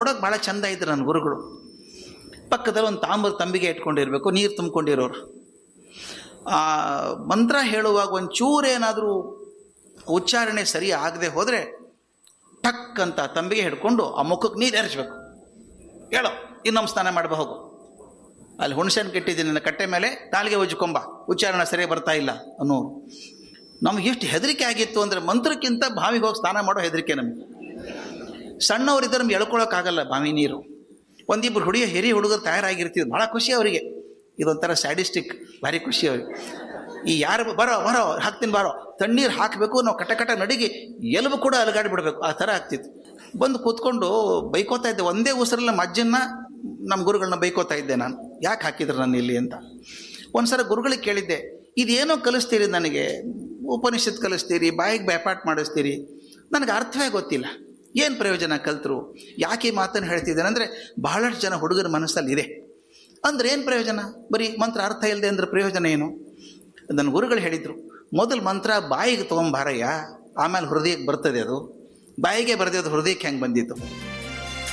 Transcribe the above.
ನೋಡೋಕೆ ಭಾಳ ಚಂದ ಇದ್ರು ನನ್ನ ಗುರುಗಳು ಪಕ್ಕದಲ್ಲಿ ಒಂದು ತಾಮ್ರದ ತಂಬಿಗೆ ಇಟ್ಕೊಂಡಿರ್ಬೇಕು ನೀರು ತುಂಬಿಕೊಂಡಿರೋರು ಆ ಮಂತ್ರ ಹೇಳುವಾಗ ಒಂಚೂರು ಏನಾದರೂ ಉಚ್ಚಾರಣೆ ಸರಿ ಆಗದೆ ಹೋದರೆ ಟಕ್ ಅಂತ ತಂಬಿಗೆ ಹಿಡ್ಕೊಂಡು ಆ ಮುಖಕ್ಕೆ ನೀರು ಎರಚಬೇಕು ಹೇಳೋ ಇನ್ನೊಮ್ಮೆ ಸ್ನಾನ ಮಾಡ್ಬಾ ಹೋಗು ಅಲ್ಲಿ ಹುಣಸೆಹಣ್ಣು ಕೆಟ್ಟಿದ್ದೀನಿ ನನ್ನ ಕಟ್ಟೆ ಮೇಲೆ ಕಾಲಿಗೆ ಉಜ್ಕೊಂಬ ಉಚ್ಚಾರಣೆ ಸರಿ ಬರ್ತಾ ಇಲ್ಲ ಅನ್ನೋ ನಮ್ಗೆ ಎಷ್ಟು ಹೆದರಿಕೆ ಆಗಿತ್ತು ಅಂದರೆ ಮಂತ್ರಕ್ಕಿಂತ ಬಾವಿಗೆ ಹೋಗಿ ಸ್ನಾನ ಮಾಡೋ ಹೆದರಿಕೆ ನಮಗೆ ಸಣ್ಣವರಿದ್ದರೆ ನಮ್ಗೆ ಎಳ್ಕೊಳಕ್ಕಾಗಲ್ಲ ಬಾವಿ ನೀರು ಒಂದಿಬ್ಬರು ಹುಡುಗ ಹಿರಿಯ ಹುಡುಗರು ತಯಾರಾಗಿರ್ತಿದ್ರು ಭಾಳ ಖುಷಿ ಅವರಿಗೆ ಇದೊಂಥರ ಸ್ಯಾಡಿಸ್ಟಿಕ್ ಭಾರಿ ಖುಷಿ ಅವ್ರಿಗೆ ಈ ಯಾರು ಬರೋ ಬರೋ ಹಾಕ್ತೀನಿ ಬಾರೋ ತಣ್ಣೀರು ಹಾಕಬೇಕು ನಾವು ಕಟ ಕಟ ನಡಿಗೆ ಎಲುಬು ಕೂಡ ಅಲಗಾಡಿ ಬಿಡಬೇಕು ಆ ಥರ ಆಗ್ತಿತ್ತು ಬಂದು ಕೂತ್ಕೊಂಡು ಬೈಕೋತಾ ಇದ್ದೆ ಒಂದೇ ಉಸಿರಲ್ಲ ನಮ್ಮ ಅಜ್ಜನ್ನ ನಮ್ಮ ಗುರುಗಳನ್ನ ಬೈಕೋತಾ ಇದ್ದೆ ನಾನು ಯಾಕೆ ಹಾಕಿದ್ರು ನಾನು ಇಲ್ಲಿ ಅಂತ ಒಂದ್ಸಲ ಗುರುಗಳಿಗೆ ಕೇಳಿದ್ದೆ ಇದೇನೋ ಕಲಿಸ್ತೀರಿ ನನಗೆ ಉಪನಿಷತ್ ಕಲಿಸ್ತೀರಿ ಬಾಯಿಗೆ ಬ್ಯಾಪಾಟ್ ಮಾಡಿಸ್ತೀರಿ ನನಗೆ ಅರ್ಥವೇ ಗೊತ್ತಿಲ್ಲ ಏನು ಪ್ರಯೋಜನ ಕಲ್ತರು ಯಾಕೆ ಈ ಮಾತನ್ನು ಹೇಳ್ತಿದ್ದೇನೆ ಅಂದರೆ ಬಹಳಷ್ಟು ಜನ ಹುಡುಗರ ಮನಸ್ಸಲ್ಲಿ ಇದೆ ಅಂದ್ರೆ ಏನು ಪ್ರಯೋಜನ ಬರೀ ಮಂತ್ರ ಅರ್ಥ ಇಲ್ಲದೆ ಅಂದ್ರೆ ಪ್ರಯೋಜನ ಏನು ನನ್ನ ಗುರುಗಳು ಹೇಳಿದರು ಮೊದಲು ಮಂತ್ರ ಬಾಯಿಗೆ ತೊಗೊಂಬಾರಯ್ಯ ಆಮೇಲೆ ಹೃದಯಕ್ಕೆ ಬರ್ತದೆ ಅದು ಬಾಯಿಗೆ ಬರದೆ ಅದು ಹೃದಯಕ್ಕೆ ಹೆಂಗೆ ಬಂದಿತ್ತು